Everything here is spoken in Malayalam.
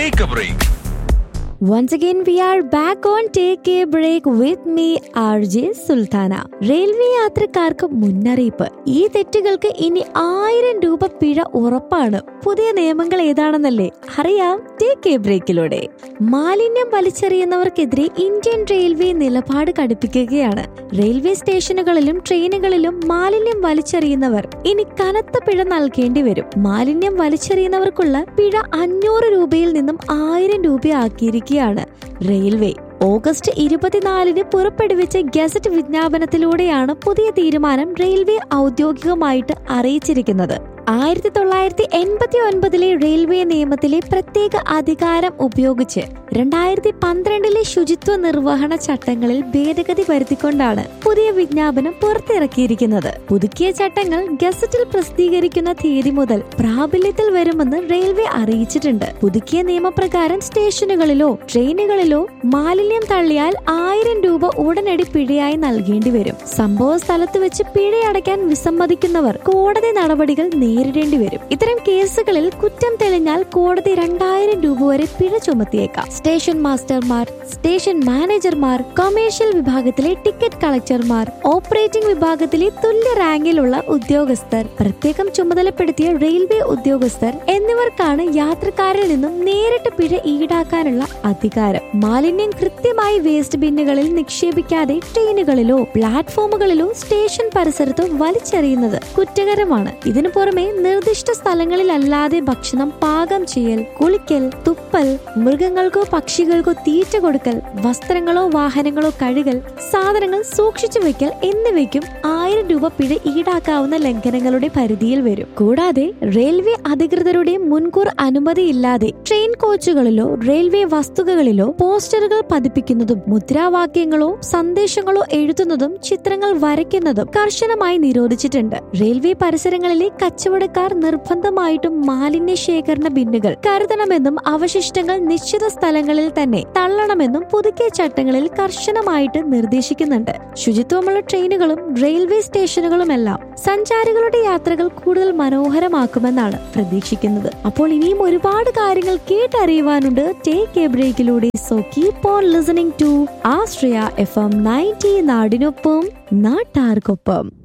take a break Once again, we are back on Take a Break with me, RJ Sultana railway യാത്രക്കാർക്ക് മുന്നറിയിപ്പ് ഈ തെറ്റുകൾക്ക് ഇനി ആയിരം രൂപ പിഴ ഉറപ്പാണ് പുതിയ നിയമങ്ങൾ ഏതാണെന്നല്ലേ അറിയാം ടേക്ക് എ ബ്രേക്കിലൂടെ മാലിന്യം വലിച്ചെറിയുന്നവർക്കെതിരെ ഇന്ത്യൻ റെയിൽവേ നിലപാട് കടുപ്പിക്കുകയാണ് റെയിൽവേ സ്റ്റേഷനുകളിലും ട്രെയിനുകളിലും മാലിന്യം വലിച്ചെറിയുന്നവർ ഇനി കനത്ത പിഴ നൽകേണ്ടി വരും മാലിന്യം വലിച്ചെറിയുന്നവർക്കുള്ള പിഴ അഞ്ഞൂറ് രൂപയിൽ നിന്നും ആയിരം രൂപയാക്കിയിരിക്കുകയാണ് റെയിൽവേ ഓഗസ്റ്റ് ഇരുപത്തിനാലിന് പുറപ്പെടുവിച്ച ഗസറ്റ് വിജ്ഞാപനത്തിലൂടെയാണ് പുതിയ തീരുമാനം റെയിൽവേ ഔദ്യോഗികമായിട്ട് അറിയിച്ചിരിക്കുന്നത് ആയിരത്തി തൊള്ളായിരത്തി എൺപത്തി ഒൻപതിലെ റെയിൽവേ നിയമത്തിലെ പ്രത്യേക അധികാരം ഉപയോഗിച്ച് രണ്ടായിരത്തി പന്ത്രണ്ടിലെ ശുചിത്വ നിർവഹണ ചട്ടങ്ങളിൽ ഭേദഗതി വരുത്തിക്കൊണ്ടാണ് പുതിയ വിജ്ഞാപനം പുറത്തിറക്കിയിരിക്കുന്നത് പുതുക്കിയ ചട്ടങ്ങൾ ഗസറ്റിൽ പ്രസിദ്ധീകരിക്കുന്ന തീയതി മുതൽ പ്രാബല്യത്തിൽ വരുമെന്ന് റെയിൽവേ അറിയിച്ചിട്ടുണ്ട് പുതുക്കിയ നിയമപ്രകാരം സ്റ്റേഷനുകളിലോ ട്രെയിനുകളിലോ മാലിന്യം തള്ളിയാൽ ആയിരം രൂപ ഉടനടി പിഴയായി നൽകേണ്ടി വരും സംഭവ സ്ഥലത്ത് വെച്ച് പിഴയടയ്ക്കാൻ വിസമ്മതിക്കുന്നവർ കോടതി നടപടികൾ നേരിടേണ്ടി വരും ഇത്തരം കേസുകളിൽ കുറ്റം തെളിഞ്ഞാൽ കോടതി രണ്ടായിരം രൂപ വരെ പിഴ ചുമത്തിയേക്കാം സ്റ്റേഷൻ മാസ്റ്റർമാർ സ്റ്റേഷൻ മാനേജർമാർ കൊമേഴ്ഷ്യൽ വിഭാഗത്തിലെ ടിക്കറ്റ് കളക്ടർമാർ ഓപ്പറേറ്റിംഗ് വിഭാഗത്തിലെ തുല്യ റാങ്കിലുള്ള ഉദ്യോഗസ്ഥർ പ്രത്യേകം ചുമതലപ്പെടുത്തിയ റെയിൽവേ ഉദ്യോഗസ്ഥർ എന്നിവർക്കാണ് യാത്രക്കാരിൽ നിന്നും നേരിട്ട് പിഴ ഈടാക്കാനുള്ള അധികാരം മാലിന്യം കൃത്യമായി വേസ്റ്റ് ബിന്നുകളിൽ നിക്ഷേപിക്കാതെ ട്രെയിനുകളിലോ പ്ലാറ്റ്ഫോമുകളിലോ സ്റ്റേഷൻ പരിസരത്തോ വലിച്ചെറിയുന്നത് കുറ്റകരമാണ് ഇതിനു പുറമെ നിർദ്ദിഷ്ട സ്ഥലങ്ങളിലല്ലാതെ ഭക്ഷണം പാകം ചെയ്യൽ കുളിക്കൽ തുപ്പൽ മൃഗങ്ങൾക്കോ പക്ഷികൾക്കോ തീറ്റ കൊടുക്കൽ വസ്ത്രങ്ങളോ വാഹനങ്ങളോ കഴുകൽ സാധനങ്ങൾ സൂക്ഷിച്ചു വെക്കൽ എന്നിവയ്ക്കും ആയിരം രൂപ പിഴ ഈടാക്കാവുന്ന ലംഘനങ്ങളുടെ പരിധിയിൽ വരും കൂടാതെ റെയിൽവേ അധികൃതരുടെ മുൻകൂർ അനുമതിയില്ലാതെ ട്രെയിൻ കോച്ചുകളിലോ റെയിൽവേ വസ്തുക്കളിലോ പോസ്റ്ററുകൾ പതിപ്പിക്കുന്നതും മുദ്രാവാക്യങ്ങളോ സന്ദേശങ്ങളോ എഴുതുന്നതും ചിത്രങ്ങൾ വരയ്ക്കുന്നതും കർശനമായി നിരോധിച്ചിട്ടുണ്ട് റെയിൽവേ പരിസരങ്ങളിലെ കച്ചവടക്കാർ നിർബന്ധമായിട്ടും മാലിന്യ ശേഖരണ ബിന്നുകൾ കരുതണമെന്നും അവശിഷ്ടങ്ങൾ നിശ്ചിത സ്ഥലങ്ങളിൽ തന്നെ തള്ളണമെന്നും പുതുക്കിയ ചട്ടങ്ങളിൽ കർശനമായിട്ട് നിർദ്ദേശിക്കുന്നുണ്ട് ശുചിത്വമുള്ള ട്രെയിനുകളും റെയിൽവേ സ്റ്റേഷനുകളുമെല്ലാം സഞ്ചാരികളുടെ യാത്രകൾ കൂടുതൽ മനോഹരമാക്കുമെന്നാണ് പ്രതീക്ഷിക്കുന്നത് അപ്പോൾ ഇനിയും ഒരുപാട് കാര്യങ്ങൾ കേട്ടറിയുവാനുണ്ട് ടേക്ക് എ ബ്രേക്കിലൂടെ so keep on listening to Ashraya F M ninety നാടിനൊപ്പം നാട്ടാർക്കൊപ്പം